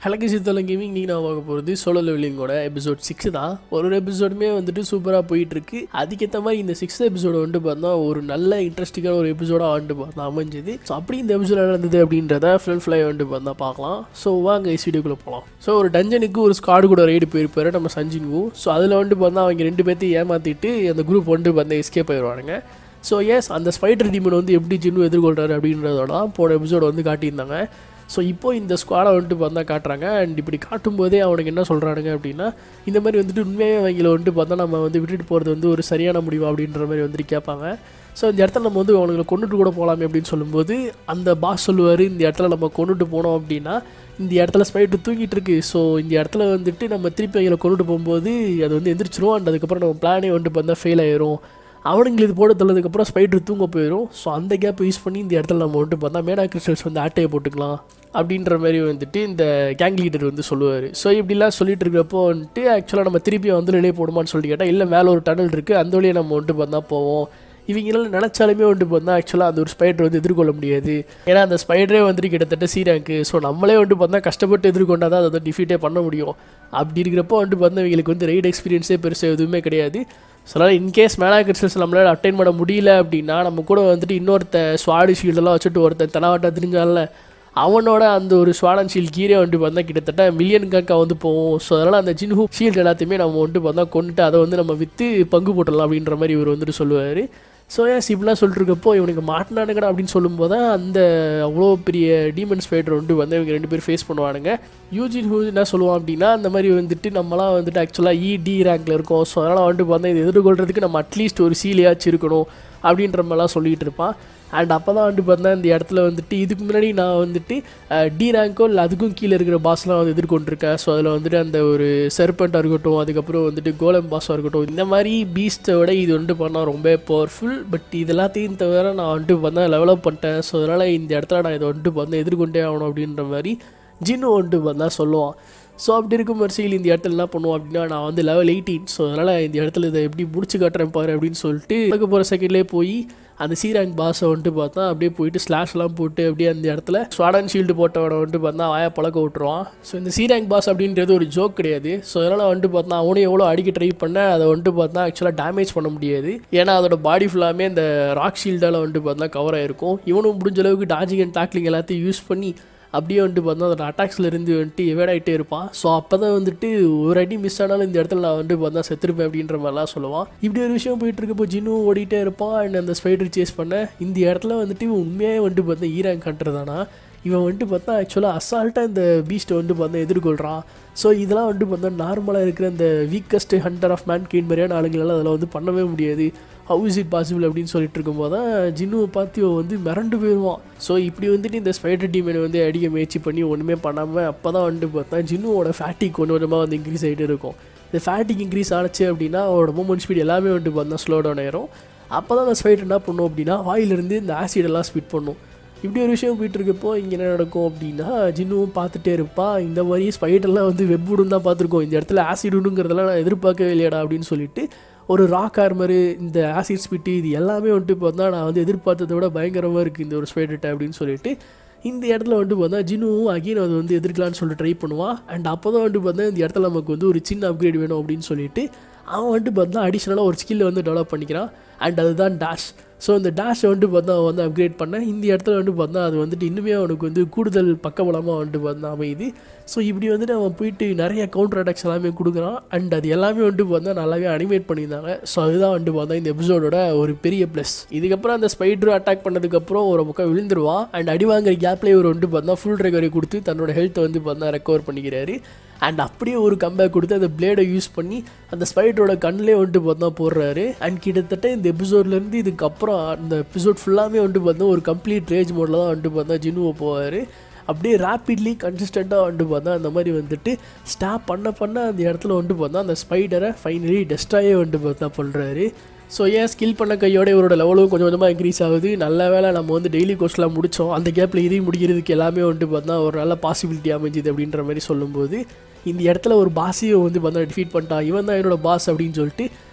ஹலக்கு சித்தலம் gaming நீங்கள் நான் பார்க்க போகிறது சோலோ லெவலிங்கோட எபிசோட் சிக்ஸ் தான் ஒரு ஒரு எபிசோடுமே வந்துட்டு சூப்பராக போயிட்டு இருக்கு அதுக்கேற்ற மாதிரி இந்த சிக்ஸ் எபிசோடு வந்துட்டு பார்த்தா ஒரு நல்ல இன்ட்ரெஸ்டிங்கான ஒரு எபிசோடாக வந்துட்டு பார்த்தா அமைஞ்சது ஸோ அப்படி இந்த எபிசோட் நடந்தது அப்படின்றத ஃபில் ஃப்ளை வந்துட்டு பார்த்தா பார்க்கலாம் ஸோ வாங்க இஸ் வீடியோக்குள்ளே போகலாம் ஸோ ஒரு டஞ்சனுக்கு ஒரு ஸ்காடு கூட ரைடு போயிருப்பாரு நம்ம சஞ்சின்கு ஸோ அதில் வந்துட்டு பார்த்தா அவங்க ரெண்டு பேர்த்தையும் ஏமாற்றிட்டு அந்த குரூப் வந்துட்டு பார்த்தா எஸ்கேப் ஆயிடுவானுங்க ஸோ எஸ் அந்த ஸ்பைடர் டீமன் வந்து எப்படி ஜின்னு எதிர்கொள்கிறாரு அப்படின்றதோட தான் போன எபிசோட வந்து காட்டியிருந்தாங்க ஸோ இப்போ இந்த ஸ்குவாடை வந்துட்டு பார்த்தா காட்டுறாங்க அண்ட் இப்படி காட்டும்போதே அவனுக்கு என்ன சொல்கிறானுங்க அப்படின்னா இந்த மாதிரி வந்துட்டு உண்மையாக அவங்கள வந்துட்டு பார்த்தா நம்ம வந்து விட்டுட்டு போகிறது வந்து ஒரு சரியான முடிவு அப்படின்ற மாதிரி வந்துட்டு கேட்பாங்க ஸோ இந்த இடத்துல நம்ம வந்து அவனுங்களை கொண்டுட்டு கூட போகலாமே அப்படின்னு சொல்லும்போது அந்த பாஸ் சொல்லுவார் இந்த இடத்துல நம்ம கொண்டுட்டு போனோம் அப்படின்னா இந்த இடத்துல ஸ்பைட்டு தூங்கிட்டு இருக்கு ஸோ இந்த இடத்துல வந்துட்டு நம்ம திருப்பி அவங்களை கொண்டுட்டு போகும்போது அது வந்து எந்திரிச்சிரும் அண்ட் அதுக்கப்புறம் நம்ம பிளானே வந்துட்டு பார்த்தா ஃபெயில் ஆயிரும் அவனுங்களுக்கு இது போட தள்ளதுக்கப்புறம் ஸ்பைடர் தூங்க போயிடும் ஸோ அந்த கேப் யூஸ் பண்ணி இந்த இடத்துல நம்ம வந்துட்டு பார்த்தா மேடா கிறிஸ்டல்ஸ் வந்து ஆட்டையை போட்டுக்கலாம் அப்படின்ற மாதிரி வந்துட்டு இந்த கேங் லீடர் வந்து சொல்லுவார் ஸோ இப்படிலாம் சொல்லிட்டு இருக்கிறப்போ வந்துட்டு ஆக்சுவலாக நம்ம திருப்பி வந்து வெளியே போடுமான்னு சொல்லி கேட்டால் இல்லை மேலே ஒரு டனல் இருக்குது அந்த வழியை நம்ம வந்துட்டு பார்த்தா போவோம் இவங்களாம் நினச்சாலுமே வந்துட்டு பார்த்தா ஆக்சுவலாக அந்த ஒரு ஸ்பைடர் வந்து எதிர்கொள்ள முடியாது ஏன்னா அந்த ஸ்பைடரே வந்துட்டு கிட்டத்தட்ட சீராக்கு ஸோ நம்மளே வந்துட்டு பார்த்தா கஷ்டப்பட்டு எதிர்கொண்டா தான் அதை வந்து டிஃபீட்டே பண்ண முடியும் அப்படி இருக்கிறப்போ வந்துட்டு பார்த்தா இவங்களுக்கு வந்து ரைட் எக்ஸ்பீரியன்ஸே பெருசாக எதுவுமே கிடையாது ஸோ அதனால் இன்கேஸ் மேலா கிறிஸ்டல்ஸ் நம்மளால் அட்டைன் பண்ண முடியல அப்படின்னா நம்ம கூட வந்துட்டு இன்னொருத்த ஸ்வாடு ஷீல்டெல்லாம் வச்சுட்டு ஒருத்தன் தலவாட்டா தெரிஞ்சால அவனோட அந்த ஒரு ஸ்வாடன் ஷீல்ட் கீரே வந்துட்டு பார்த்தா கிட்டத்தட்ட மில்லியன் கணக்காக வந்து போவோம் ஸோ அதனால் அந்த ஜின்ஹூ ஷீல்டு எல்லாத்தையுமே நம்ம வந்துட்டு பார்த்தா கொண்டுட்டு அதை வந்து நம்ம விற்று பங்கு போட்டுடலாம் அப்படின்ற மாதிரி இவர் வந்துட்டு சொல்லுவார் ஸோ ஏன் இப்படிலாம் சொல்லிட்டுருக்கப்போ இவனுக்கு மாட்டினானுங்கடா அப்படின்னு சொல்லும்போது தான் அந்த அவ்வளோ பெரிய டீமன் ஸ்பைடர் வந்துட்டு வந்து இவங்க ரெண்டு பேரும் ஃபேஸ் பண்ணுவானுங்க யூஜின் ஹூ என்ன சொல்லுவான் அப்படின்னா அந்த மாதிரி வந்துட்டு நம்மலாம் வந்துட்டு ஆக்சுவலாக இ டி ரேங்கில் இருக்கோம் ஸோ அதனால் வந்துட்டு பார்த்தா இது எதிர்கொள்கிறதுக்கு நம்ம அட்லீஸ்ட் ஒரு சீலையாச்சும் இருக்கணும் அப்படின்ற மாதிரிலாம் சொல்லிகிட்டு இருப்பான் அண்ட் அப்போ தான் வந்துட்டு பார்த்தா இந்த இடத்துல வந்துட்டு இதுக்கு முன்னாடி நான் வந்துட்டு டி ரேங்கோ இல்லை அதுக்கும் கீழே இருக்கிற பாஸ்லாம் வந்து எதிர்கொண்டிருக்கேன் ஸோ அதில் வந்துட்டு அந்த ஒரு செர்பண்ட்டாக இருக்கட்டும் அதுக்கப்புறம் வந்துட்டு கோலம் பாஸாக இருக்கட்டும் இந்த மாதிரி பீஸ்ட்டை விட இது வந்துட்டு பண்ணால் ரொம்ப பவர்ஃபுல் பட் இது எல்லாத்தையும் தவிர நான் வந்துட்டு பார்த்தா லெவலப் பண்ணிட்டேன் ஸோ அதனால் இந்த இடத்துல நான் இதை வந்துட்டு பார்த்தா எதிர்கொண்டே ஆகணும் அப்படின்ற மாதிரி ஜின்னு வந்துட்டு பார்த்தா சொல்லுவான் ஸோ அப்படி இருக்கும் வரிசையில் இந்த இடத்துல என்ன பண்ணுவோம் அப்படின்னா நான் வந்து லெவல் எயிட்டீன் ஸோ அதனால் இந்த இடத்துல இதை எப்படி முடிச்சு காட்டுறேன் பாரு அப்படின்னு சொல்லிட்டு எனக்கு போகிற செகண்ட்லேயே போய் அந்த சீராங் பாஸை வந்துட்டு பார்த்தா அப்படியே போயிட்டு ஸ்லாஷ்லாம் போட்டு அப்படியே அந்த இடத்துல ஸ்வாடன் ஷீல்டு போட்டவனை வந்துட்டு பார்த்தா வாயை பழக்க விட்டுருவான் ஸோ இந்த சீராங் பாஸ் அப்படின்றது ஒரு ஜோக் கிடையாது ஸோ அதனால் வந்துட்டு பார்த்தா அவனும் எவ்வளோ அடிக்க ட்ரை பண்ண அதை வந்துட்டு பார்த்தா ஆக்சுவலாக டேமேஜ் பண்ண முடியாது ஏன்னா அதோட பாடி ஃபுல்லாமே இந்த ராக் ஷீல்டால் வந்துட்டு பார்த்தா கவர் ஆகிருக்கும் இவனும் முடிஞ்ச அளவுக்கு டாஜிங் அண்ட் டாக்லிங் எல்லாத்தையும் யூஸ் பண்ணி அப்படியே வந்துட்டு பார்த்தா அதோட அட்டாக்ஸில் இருந்து வந்துட்டு எவேட் ஆகிட்டே இருப்பான் ஸோ அப்போ தான் வந்துட்டு ஒரு அடி மிஸ் ஆனாலும் இந்த இடத்துல நான் வந்துட்டு பார்த்தா செத்துருப்பேன் அப்படின்ற மாதிரிலாம் சொல்லுவான் இப்படி ஒரு விஷயம் போயிட்டு இருக்கப்போ ஜின்னும் ஓடிட்டே இருப்பான் அண்ட் அந்த ஸ்பைடர் சேஸ் பண்ண இந்த இடத்துல வந்துட்டு இவன் உண்மையாக வந்துட்டு பார்த்தா ஈராங் கட்டுறதானா இவன் வந்துட்டு பார்த்தா ஆக்சுவலாக அசால்ட்டாக இந்த பீஸ்ட்டை வந்துட்டு பார்த்தா எதிர்கொள்கிறான் ஸோ இதெல்லாம் வந்துட்டு பார்த்தா நார்மலாக இருக்கிற இந்த weakest hunter of mankind மாதிரியான ஆளுங்களால் அதில் வந்து பண்ணவே முடியாது ஹவு இஸ் இட் பாசிபிள் அப்படின்னு சொல்லிட்டு இருக்கும்போது தான் ஜின்னுவை பார்த்து இவன் வந்து மிரண்டு போயிடுவான் ஸோ இப்படி வந்துட்டு இந்த ஸ்பைடர் டீமை வந்து அடிக்க முயற்சி பண்ணி ஒன்றுமே பண்ணாமல் அப்போ தான் வந்துட்டு பார்த்தா ஜின்னுவோட ஃபேட்டிக் கொஞ்சம் கொஞ்சமாக வந்து இன்க்ரீஸ் ஆகிட்டு இருக்கும் இந்த ஃபேட்டிக் இன்க்ரீஸ் ஆச்சு அப்படின்னா அவனோட மூமெண்ட் ஸ்பீட் எல்லாமே வந்துட்டு பார்த்தா ஸ்லோ டவுன் ஆயிரும் அப்போ தான் அந்த ஸ்பைடர் என்ன பண்ணும் அப்படின்னா வாயிலிருந்து இந்த ஆசிடெல்லாம் ஸ்பீட் பண்ணும் இப்படி ஒரு விஷயம் போயிட்டு இருக்கப்போ இங்கே என்ன நடக்கும் அப்படின்னா ஜின்னுவும் பார்த்துட்டே இருப்பான் இந்த மாதிரி ஸ்பைடர்லாம் வந்து வெப்புடும் தான் பார்த்துருக்கோம் இந்த இடத்துல ஆசிட் விடுங்கிறதெல்லாம் நான் எதிர்பார்க்கவே இல்லையாடா அப்படின்னு சொல்லிட்டு ஒரு ராக் ஆர்மரு இந்த ஆசிட் ஸ்பிட்டு இது எல்லாமே வந்துட்டு பார்த்தா நான் வந்து எதிர்பார்த்ததை விட பயங்கரமாக இருக்குது இந்த ஒரு ஸ்பைடர்ட்ட அப்படின்னு சொல்லிட்டு இந்த இடத்துல வந்துட்டு பார்த்தா ஜினுவும் அகெயின் அதை வந்து எதிர்க்கலான்னு சொல்லிட்டு ட்ரை பண்ணுவான் அண்ட் அப்போ தான் வந்துட்டு பார்த்தா இந்த இடத்துல நமக்கு வந்து ஒரு சின்ன அப்கிரேட் வேணும் அப்படின்னு சொல்லிட்டு அவன் வந்துட்டு பார்த்தா அடிஷ்னலாக ஒரு ஸ்கில்லை வந்து டெவலப் பண்ணிக்கிறான் அண்ட் அதுதான் டேஷ் ஸோ இந்த டேஷை வந்துட்டு பார்த்தா அவன் வந்து அப்கிரேட் பண்ண இந்த இடத்துல வந்துட்டு பார்த்தா அது வந்துட்டு இன்னுமே அவனுக்கு வந்து கூடுதல் பக்கபலமாக வந்துட்டு பார்த்தா அமையுது ஸோ இப்படி வந்துட்டு அவன் போயிட்டு நிறைய கவுண்டர் அட்டாக்ஸ் எல்லாமே கொடுக்குறான் அண்ட் அது எல்லாமே வந்துட்டு பார்த்தா நல்லாவே அனிமேட் பண்ணியிருந்தாங்க ஸோ அதுதான் வந்துட்டு பார்த்தா இந்த எபிசோடோட ஒரு பெரிய ப்ளஸ் இதுக்கப்புறம் அந்த ஸ்பைடர் அட்டாக் பண்ணதுக்கப்புறம் ஒரு பக்கம் விழுந்துருவான் அண்ட் அடி வாங்குற கேப்லேயே ஒரு வந்துட்டு பார்த்தா ஃபுல் ரெக்கவரி கொடுத்து தன்னோட ஹெல்த்தை வந்து பார்த்தா ரெக்கவர் பண்ணிக்கிறாரு அண்ட் அப்படியே ஒரு கம்பேக் கொடுத்து அந்த பிளேடை யூஸ் பண்ணி அந்த ஸ்பைடரோட கண்ணிலே வந்துட்டு பார்த்தா போடுறாரு அண்ட் கிட்டத்தட்ட இந்த எபிசோட்லேருந்து இதுக்கப்புறம் அந்த எபிசோட் ஃபுல்லாமே வந்துட்டு பார்த்தா ஒரு கம்ப்ளீட் ரேஜ் மோடில் தான் வந்துட்டு பார்த்தா ஜினுவை போவார் அப்படியே ரேப்பிட்லி கன்சிஸ்டண்ட்டாக வந்துட்டு பார்த்தா அந்த மாதிரி வந்துட்டு ஸ்டாப் பண்ண பண்ண அந்த இடத்துல வந்துட்டு பார்த்தா அந்த ஸ்பைடரை ஃபைனலி டெஸ்டாயே வந்துட்டு பார்த்தா பண்ணுறாரு ஸோ ஏன் ஸ்கில் பண்ண கையோட இவரோட லெவலும் கொஞ்சம் கொஞ்சமாக இன்க்ரீஸ் ஆகுது நல்ல வேலை நம்ம வந்து டெய்லி கோர்ஸ்லாம் முடித்தோம் அந்த கேப்பில் இதையும் முடிக்கிறதுக்கு எல்லாமே வந்துட்டு பார்த்தா ஒரு நல்ல பாசிபிலிட்டி அமைஞ்சுது அப்படின்ற மாதிரி சொல்லும்போது இந்த இடத்துல ஒரு பாஸையும் வந்து பார்த்தா டிஃபீட் பண்ணிட்டான் இவன் தான் என்னோட பாஸ் அப்படின்னு சொல்லிட்டு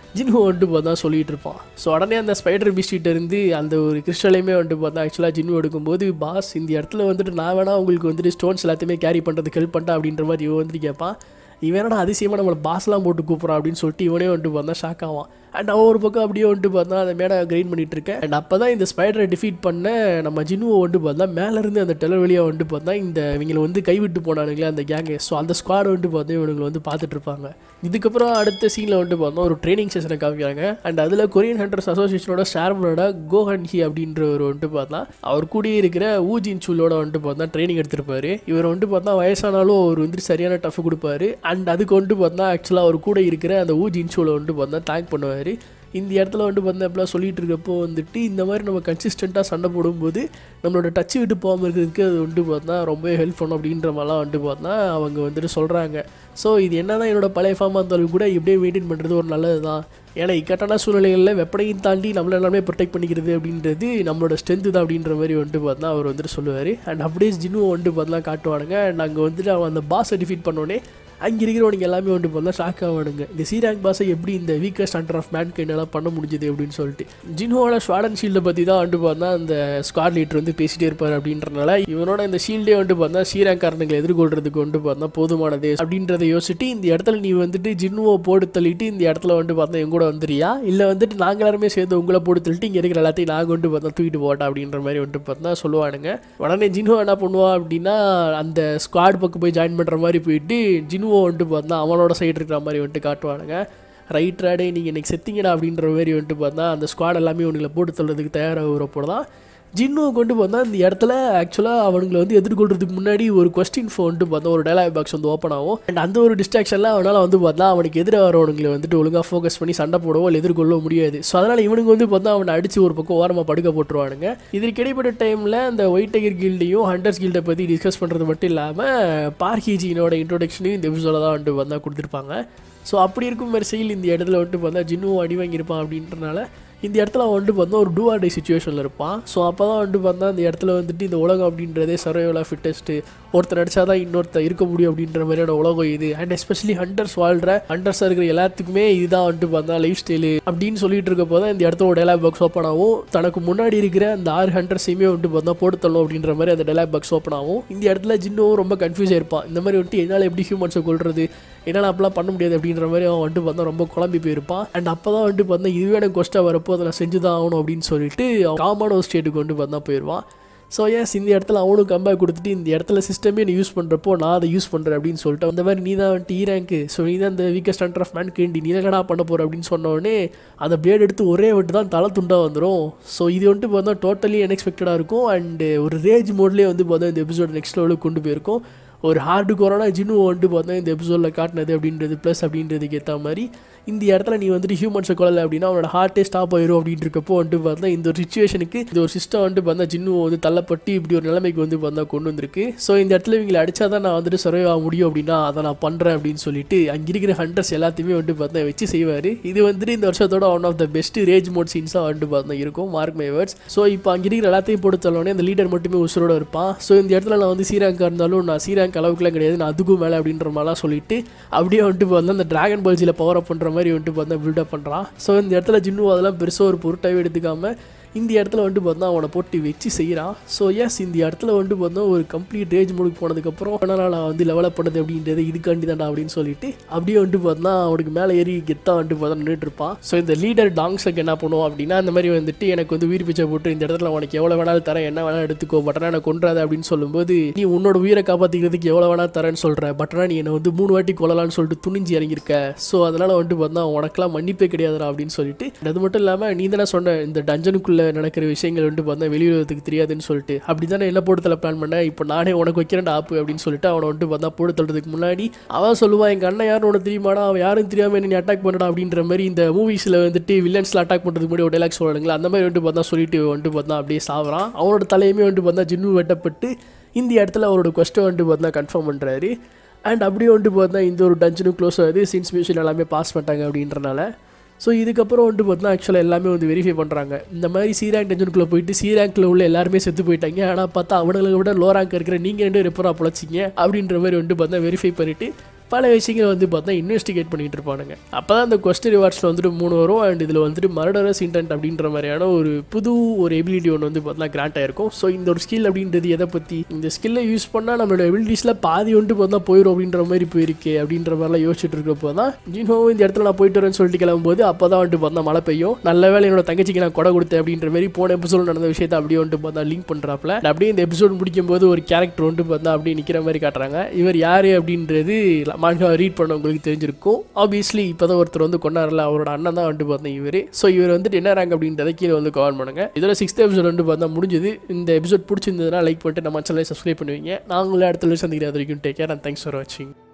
ஜின்ஹோ வந்துட்டு பார்த்தா சொல்லிட்டு இருப்பான் ஸோ உடனே அந்த ஸ்பைடர் பிஸ்டிட்ட இருந்து அந்த ஒரு கிறிஸ்டலையுமே வந்துட்டு பார்த்தா ஆக்சுவலாக ஜின்ஹோ எடுக்கும்போது பாஸ் இந்த இடத்துல வந்துட்டு நான் வேணா உங்களுக்கு வந்துட்டு ஸ்டோன்ஸ் எல்லாத்தையுமே கேரி பண்ணுறதுக்கு ஹெல்ப் பண்ணிட்டேன் அப்படின்ற மாதிரி இவன் வந்துட்டு கேட்பான் இவன் என்னடா அதிசயமாக நம்மளை பாஸ்லாம் போட்டு கூப்பிட்றான் அப்படின்னு சொல்லிட்டு இவனே வந்துட்டு பார்த்தா ஷாக் ஆவான் அண்ட் அவன் ஒரு பக்கம் அப்படியே வந்துட்டு பார்த்தா அந்த மேடை கிரைண்ட் பண்ணிட்டு இருக்கேன் அண்ட் அப்போ தான் இந்த ஸ்பைடரை டிஃபீட் பண்ண நம்ம ஜின்னுவை வந்துட்டு பார்த்தா மேலேருந்து அந்த டெலர் வழியாக வந்துட்டு பார்த்தா இந்த இவங்களை வந்து கைவிட்டு போனானுங்களே அந்த கேங்கு ஸோ அந்த ஸ்குவாட் வந்துட்டு பார்த்தா இவனுங்களை வந்து பார்த்துட்டு இருப்பாங்க இதுக்கப்புறம் அடுத்த சீனில் வந்துட்டு பார்த்தோம் ஒரு ட்ரைனிங் செஷனை காமிக்கிறாங்க அண்ட் அதில் கொரியன் ஹண்டர்ஸ் அசோசியேஷனோட ஷேர்மனோட கோஹன் ஹி அப்படின்றவர் வந்துட்டு பார்த்தா அவர் கூடயே இருக்கிற ஊஜின் சூலோட வந்துட்டு பார்த்தா ட்ரைனிங் எடுத்திருப்பாரு இவர் வந்துட்டு பார்த்தா வயசானாலும் அவர் வந்துட்டு சரியான டஃப் கொடுப்பாரு அண்ட் அதுக்கு வந்துட்டு பார்த்தா ஆக்சுவலாக அவர் கூட இருக்கிற அந்த ஊஜின் சூலை வந்துட்டு பார்த்தா தேங்க் பண்ணுவார் இந்த இடத்துல வந்துட்டு பார்த்தா எப்படிலாம் சொல்லிட்டு இருக்கப்போ வந்துட்டு இந்த மாதிரி நம்ம கன்சிஸ்டண்ட்டாக சண்டை போடும்போது நம்மளோட டச்சு விட்டு போகாமல் இருக்கிறதுக்கு அது வந்துட்டு பார்த்தா ரொம்பவே ஹெல்ப் பண்ணும் அப்படின்ற மாதிரிலாம் வந்துட்டு பார்த்தா அவங்க வந்துட்டு சொல்கிறாங்க ஸோ இது என்ன தான் என்னோட பழைய ஃபார்மாக இருந்தாலும் கூட இப்படியே மெயின்டைன் பண்ணுறது ஒரு நல்லது தான் ஏன்னா இக்கட்டான சூழ்நிலைகளில் வெப்பனையும் தாண்டி நம்மள எல்லாமே ப்ரொடெக்ட் பண்ணிக்கிறது அப்படின்றது நம்மளோட ஸ்ட்ரென்த்து தான் அப்படின்ற மாதிரி வந்துட்டு பார்த்தா அவர் வந்துட்டு சொல்லுவார் அண்ட் அப்படியே ஜின்னு வந்துட்டு பார்த்தா காட்டுவானுங்க அண்ட் அங்கே வந்துட்டு அவன் அந்த பாஸை டிஃபீட் பண்ணோடனே அங்கே இருக்கிறவனுங்க எல்லாமே வந்துட்டு பார்த்தா ஷாக் ஆவானுங்க இந்த சீராங் பாஸை எப்படி இந்த வீக்கஸ்ட் அண்டர் ஆஃப் மேன் கைண்டெல்லாம் பண்ண முடிஞ்சது அப்படின்னு சொல்லிட்டு ஜின்ஹோட ஸ்வாடன் ஷீல்டை பற்றி தான் வந்துட்டு பார்த்தா அந்த ஸ்குவாட் லீடர் வந்து பேசிட்டே இருப்பார் அப்படின்றனால இவனோட இந்த ஷீல்டே வந்துட்டு பார்த்தா சீராங்காரனுங்களை எதிர்கொள்றதுக்கு வந்துட்டு பார்த்தா போதுமானது அப்படின்றத யோசிச்சுட்டு இந்த இடத்துல நீ வந்துட்டு ஜின்னுவை போட்டு தள்ளிட்டு இந்த இடத்துல வந்துட்டு பார்த்தா என் கூட வந்துறியா இல்லை வந்துட்டு நாங்கள் எல்லாருமே சேர்ந்து உங்களை போட்டு தள்ளிட்டு இங்கே இருக்கிற எல்லாத்தையும் நாங்கள் வந்துட்டு பார்த்தா தூக்கிட்டு போட்டா அப்படின்ற மாதிரி வந்துட்டு பார்த்தா சொல்லுவானுங்க உடனே ஜின்ஹோ என்ன பண்ணுவான் அப்படின்னா அந்த ஸ்குவாட் பக்கம் போய் ஜாயின் பண்ணுற மாதிரி போயிட்டு ஜின்ஹோ வந்துட்டு பார்த்தா அவனோட சைடு இருக்கிற மாதிரி வந்துட்டு காட்டுவானுங்க ரைட் ராடே நீங்கள் இன்றைக்கி செத்திங்கடா அப்படின்ற மாதிரி வந்துட்டு பார்த்தா அந்த ஸ்குவாட் எல்லாமே உங்களை போட்டு தள்ளுறதுக்கு தயாராகிறப்போ தான் ஜின்னுவை கொண்டு பார்த்தா இந்த இடத்துல ஆக்சுவலாக அவனுங்களை வந்து எதிர்கொள்றதுக்கு முன்னாடி ஒரு கொஸ்டின் ஃபோன்ட்டு பார்த்தா ஒரு டயலாக் பாக்ஸ் வந்து ஓப்பன் ஆகும் அண்ட் அந்த ஒரு டிஸ்ட்ராக்ஷனில் அவனால் வந்து பார்த்தா அவனுக்கு எதிராக வரவனுங்களை வந்துட்டு ஒழுங்காக ஃபோக்கஸ் பண்ணி சண்டை போடவோ இல்லை எதிர்கொள்ளவோ முடியாது ஸோ அதனால் இவனுக்கு வந்து பார்த்தா அவனை அடித்து ஒரு பக்கம் ஓரமாக படுக்க போட்டுருவானுங்க இதற்கு இடைப்பட்ட டைமில் அந்த ஒயிட் டகர் கில்டையும் ஹண்டர்ஸ் கில்டை பற்றி டிஸ்கஸ் பண்ணுறது மட்டும் இல்லாமல் பார்ஹிஜினோட இன்ட்ரோடக்ஷனையும் இந்த எபிசோட தான் வந்துட்டு பார்த்தா கொடுத்துருப்பாங்க ஸோ அப்படி இருக்கும் வரிசையில் இந்த இடத்துல வந்துட்டு பார்த்தா ஜின்னுவும் அடி வாங்கியிருப்பான் அப்படின்றனால இந்த இடத்துல அவன் வந்துட்டு பார்த்தா ஒரு டூ ஆர் டே சுச்சுவேஷனில் இருப்பான் ஸோ அப்போ தான் வந்துட்டு பார்த்தா இந்த இடத்துல வந்துட்டு இந்த உலகம் அப்படின்றதே சர்வைவலாக ஃபிட்டஸ்ட்டு ஒருத்தர் அடிச்சா தான் இன்னொருத்தர் இருக்க முடியும் அப்படின்ற மாதிரியான உலகம் இது அண்ட் எஸ்பெஷலி ஹண்டர்ஸ் வாழ்கிற ஹண்டர்ஸாக இருக்கிற எல்லாத்துக்குமே இதுதான் வந்துட்டு பார்த்தா லைஃப் ஸ்டைலு அப்படின்னு சொல்லிட்டு இருக்க போது இந்த இடத்துல ஒரு டெலாக் பாக்ஸ் ஓப்பன் ஆகும் தனக்கு முன்னாடி இருக்கிற அந்த ஆறு ஹண்டர்ஸையுமே வந்துட்டு பார்த்தா போட்டு தள்ளும் அப்படின்ற மாதிரி அந்த டெலாக் பாக்ஸ் ஓப்பன் ஆகும் இந்த இடத்துல ஜின்னும் ரொம்ப கன்ஃபியூஸ் ஆயிருப்பான் இந்த மாதிரி வந்துட்டு என்னால் எப்படி ஹியூமன்ஸை கொள்றது என்னால் அப்பெல்லாம் பண்ண முடியாது அப்படின்ற மாதிரி அவன் வந்துட்டு பார்த்தா ரொம்ப குழம்பி போயிருப்பான் அண்ட் அப்போ தான் வந்துட்டு பார்த்தா இதுவே எனக்கு கொஸ்ட்டாக வரப்போ அதை நான் செஞ்சு தான் ஆகணும் அப்படின்னு சொல்லிட்டு காமான ஒரு ஸ்டேட்டுக்கு வந்துட்டு பார்த்தா போயிடுவான் ஸோ எஸ் இந்த இடத்துல அவனும் கம்பேக் கொடுத்துட்டு இந்த இடத்துல சிஸ்டமே நீ யூஸ் பண்ணுறப்போ நான் அதை யூஸ் பண்ணுறேன் அப்படின்னு சொல்லிட்டு அந்த மாதிரி நீ தான் வந்துட்டு ஈ ரேங்க்கு ஸோ நீ தான் இந்த weakest hunter of mankind நீ என்னடா பண்ண போகிற அப்படின்னு சொன்ன உடனே அந்த பிளேட் எடுத்து ஒரே வந்துட்டு தான் தலை துண்டாக வந்துடும் ஸோ இது வந்துட்டு பார்த்தா டோட்டலி அன்எக்ஸ்பெக்டடாக இருக்கும் அண்டு ஒரு ரேஜ் மோட்லேயே வந்து பார்த்தா இந்த எபிசோட் நெக்ஸ்ட் லெவலுக்கு கொண்டு போயிருக்கும் ஒரு ஹார்டு கோரான ஜின்னு வந்துட்டு பார்த்தா இந்த எபிசோடில் காட்டினது அப்படின்றது ப்ளஸ் அப்படின்றதுக்கு ஏற்ற மாதிரி இந்த இடத்துல நீ வந்துட்டு ஹியூமன்ஸை கொள்ளலை அப்படின்னா அவனோட ஹார்ட்டே ஸ்டாப் ஆயிரும் அப்படின்னு இருக்கப்போ வந்துட்டு பார்த்தா இந்த ஒரு சுச்சுவேஷனுக்கு இந்த ஒரு சிஸ்டம் வந்துட்டு பார்த்தா ஜின்னு வந்து தள்ளப்பட்டு இப்படி ஒரு நிலைமைக்கு வந்து பார்த்தா கொண்டு வந்திருக்கு ஸோ இந்த இடத்துல இவங்களை அடிச்சா தான் நான் வந்துட்டு சர்வே ஆக முடியும் அப்படின்னா அதை நான் பண்ணுறேன் அப்படின்னு சொல்லிட்டு அங்கே இருக்கிற ஹண்டர்ஸ் எல்லாத்தையுமே வந்துட்டு பார்த்தா வச்சு செய்வார் இது வந்துட்டு இந்த வருஷத்தோட one of the best rage mode சீன்ஸாக வந்துட்டு பார்த்தா இருக்கும் மார்க் மை வேர்ட்ஸ் ஸோ இப்போ அங்கே இருக்கிற எல்லாத்தையும் போட்டு தள்ளோடனே அந்த லீடர் மட்டுமே உசுரோட இருப்பான் ஸோ இந்த இடத்துல நான் வந்து சீராங்காக இருந்தாலும் நான் சீராங்க் அளவுக்குலாம் கிடையாது நான் அதுக்கும் மேலே அப்படின்ற மாதிரிலாம் சொல்லிட்டு அப்படியே வந்துட்டு பார்த்தா அந்த டிராகன் பால்ஜியில் பவர் அப் பண்ணுற மாதிரி வந்துட்டு பார்த்தா பில்டப் பண்ணுறான் ஸோ இந்த இடத்துல ஜின்னு அதெல்லாம் பெருசாக ஒரு பொருட்டாகவே எடுத்துக்காம இந்த இடத்துல வந்துட்டு பார்த்தா அவனை போட்டு வச்சு செய்கிறான் ஸோ எஸ் இந்த இடத்துல வந்துட்டு பார்த்தா ஒரு கம்ப்ளீட் ரேஜ் மோடுக்கு போனதுக்கப்புறம் ஆனால் நான் வந்து லெவலப் பண்ணது அப்படின்றது இதுக்காண்டி தான்டா அப்படின்னு சொல்லிட்டு அப்படியே வந்துட்டு பார்த்தா அவனுக்கு மேலே ஏறி கெத்தாக வந்துட்டு பார்த்தா நின்றுட்டு இருப்பான் ஸோ இந்த லீடர் டாங்ஸுக்கு என்ன பண்ணுவோம் அப்படின்னா அந்த மாதிரி வந்துட்டு எனக்கு வந்து உயிர் பிச்சை போட்டு இந்த இடத்துல உனக்கு எவ்வளோ வேணாலும் தரேன் என்ன வேணாலும் எடுத்துக்கோ பட் ஆனால் எனக்கு கொன்றாத அப்படின்னு சொல்லும்போது நீ உன்னோட உயிரை காப்பாற்றிக்கிறதுக்கு எவ்வளோ வேணாலும் தரேன்னு சொல்கிற பட் ஆனால் நீ என்னை வந்து மூணு வாட்டி கொள்ளலாம்னு சொல்லிட்டு துணிஞ்சு இறங்கியிருக்க ஸோ அதனால் வந்துட்டு பார்த்தா உனக்கெல்லாம் மன்னிப்பே கிடையாதுடா அப்படின்னு சொல்லிட்டு அது மட்டும் இல்லாமல் நீ தானே சொன்ன இந்த டஞ்சனுக்குள்ளே நடக்கிற விஷயங்கள் வந்துட்டு பார்த்தா வெளியுறதுக்கு தெரியாதுன்னு சொல்லிட்டு அப்படி தானே என்ன போட்டு தள்ள பிளான் பண்ணேன் இப்போ நானே உனக்கு வைக்கிறேன் ஆப்பு அப்படின்னு சொல்லிட்டு அவனை வந்துட்டு பார்த்தா போட்டு தள்ளுறதுக்கு முன்னாடி அவன் சொல்லுவான் எங்கள் அண்ணன் யாரும் உனக்கு தெரியுமாடா அவன் யாரும் தெரியாமல் நீ அட்டாக் பண்ணடா அப்படின்ற மாதிரி இந்த மூவிஸில் வந்துட்டு வில்லன்ஸில் அட்டாக் பண்ணுறதுக்கு முன்னாடி ஒரு டைலாக் சொல்லுவாங்களா அந்த மாதிரி வந்துட்டு பார்த்தா சொல்லிட்டு வந்துட்டு பார்த்தா அப்படியே சாவறான் அவனோட தலையுமே வந்துட்டு பார்த்தா ஜின்னு வெட்டப்பட்டு இந்த இடத்துல அவரோட கொஸ்ட்டை வந்துட்டு பார்த்தா கன்ஃபார்ம் பண்ணுறாரு அண்ட் அப்படியே வந்துட்டு பார்த்தா இந்த ஒரு டஞ்சனும் க்ளோஸ் ஆகுது சீன்ஸ் மியூசியம் எல்லாமே பாஸ் பண்ணிட்டாங்க அப்படின்றனால ஸோ இதுக்கப்புறம் வந்துட்டு பார்த்தா ஆக்சுவலாக எல்லாமே வந்து வெரிஃபை பண்ணுறாங்க இந்த மாதிரி சி ரேங்க் டென்ஷனுக்குள்ளே போயிட்டு சி ரேங்க்கில் உள்ள எல்லாருமே செத்து போயிட்டாங்க ஆனால் பார்த்தா அவனுங்களை விட லோ ரேங்க் இருக்கிற நீங்கள் ரெண்டு ரெப்பராக பொழைச்சிங்க அப்படின்ற மாதிரி வந்துட்டு பார்த்தா வெரிஃபை பண்ணிவிட்டு பல விஷயங்கள் வந்து பார்த்தா இன்வெஸ்டிகேட் பண்ணிட்டு இருப்பானுங்க அப்போ தான் அந்த கொஸ்டின் ரிவார்ட்ஸில் வந்துட்டு மூணு வரும் அண்ட் இதில் வந்துட்டு மர்டரஸ் இன்டென்ட் அப்படின்ற மாதிரியான ஒரு புது ஒரு எபிலிட்டி ஒன்று வந்து பார்த்தா கிராண்ட் ஆயிருக்கும் ஸோ இந்த ஒரு ஸ்கில் அப்படின்றது எதை பற்றி இந்த ஸ்கில்லை யூஸ் பண்ணால் நம்மளோட எபிலிட்டிஸில் பாதி வந்துட்டு பார்த்தா போயிடும் அப்படின்ற மாதிரி போயிருக்கு அப்படின்ற மாதிரிலாம் யோசிச்சுட்டு இருக்கப்போ தான் ஜினோ இந்த இடத்துல நான் போயிட்டு வரேன்னு சொல்லிட்டு கிளம்பும்போது அப்போ தான் வந்துட்டு பார்த்தா மழை பெய்யும் நல்ல வேலை என்னோட தங்கச்சிக்கு நான் கொடை கொடுத்தேன் அப்படின்ற மாதிரி போன எபிசோட் நடந்த விஷயத்தை அப்படியே வந்துட்டு பார்த்தா லிங்க் பண்ணுறாப்ல அப்படியே இந்த எபிசோட் முடிக்கும் போது ஒரு கேரக்டர் வந்துட்டு பார்த்தா அப்படியே நிற்கிற மாதிரி காட்டுறாங்க இவர் யார் அப்படின்றது மான்கா ரீட் பண்ணவங்களுக்கு தெரிஞ்சிருக்கும் ஆப்வியஸ்லி இப்போ தான் ஒருத்தர் வந்து கொண்டாடல அவரோட அண்ணன் தான் வந்துட்டு பார்த்தா இவர் ஸோ இவர் வந்துட்டு என்ன ரேங்க் அப்படின்றத கீழே வந்து கமெண்ட் பண்ணுங்க இதில் சிக்ஸ்த் எபிசோட் வந்து பார்த்தா முடிஞ்சது இந்த எபிசோட் பிடிச்சிருந்ததுன்னா லைக் பண்ணிட்டு நம்ம சேனலை சப்ஸ்கிரைப் பண்ணுவீங்க நாங்களே அடுத்த சந்திக்கிற வரைக்கும் take care and thanks for வாட்சிங்